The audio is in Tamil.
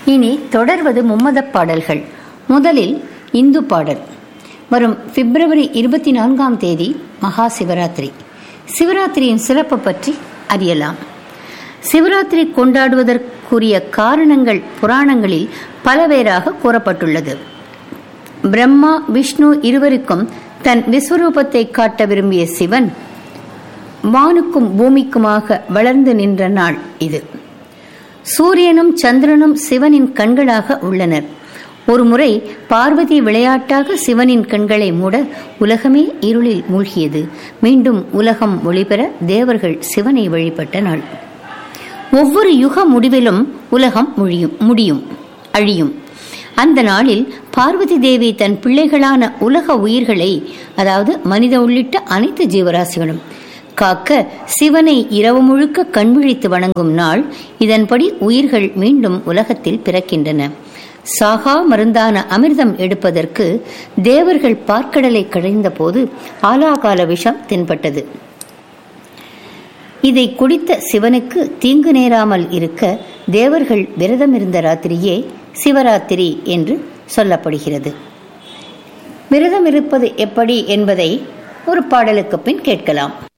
இனி தொடர்வது மும்மதப் பாடல்கள் முதலில் இந்து பாடல் வரும் பிப்ரவரி இருபத்தி நான்காம் தேதி மகா சிவராத்திரி சிவராத்திரியின் சிறப்பு பற்றி அறியலாம் சிவராத்திரி கொண்டாடுவதற்குரிய காரணங்கள் புராணங்களில் பலவேறாக கூறப்பட்டுள்ளது பிரம்மா விஷ்ணு இருவருக்கும் தன் விஸ்வரூபத்தை காட்ட விரும்பிய சிவன் வானுக்கும் பூமிக்குமாக வளர்ந்து நின்ற நாள் இது சூரியனும் சந்திரனும் சிவனின் கண்களாக உள்ளனர் ஒருமுறை பார்வதி விளையாட்டாக சிவனின் கண்களை மூட உலகமே இருளில் மூழ்கியது மீண்டும் உலகம் ஒளிபெற தேவர்கள் சிவனை வழிபட்ட நாள் ஒவ்வொரு யுக முடிவிலும் உலகம் முடியும் முடியும் அழியும் அந்த நாளில் பார்வதி தேவி தன் பிள்ளைகளான உலக உயிர்களை அதாவது மனித உள்ளிட்ட அனைத்து ஜீவராசிகளும் காக்க சிவனை இரவு முழுக்க கண்விழித்து வணங்கும் நாள் இதன்படி உயிர்கள் மீண்டும் உலகத்தில் பிறக்கின்றன சாகா மருந்தான அமிர்தம் எடுப்பதற்கு தேவர்கள் பார்க்கடலை கடைந்த போது ஆலாகால விஷம் தென்பட்டது இதை குடித்த சிவனுக்கு தீங்கு நேராமல் இருக்க தேவர்கள் விரதமிருந்த ராத்திரியே சிவராத்திரி என்று சொல்லப்படுகிறது விரதம் இருப்பது எப்படி என்பதை ஒரு பாடலுக்கு பின் கேட்கலாம்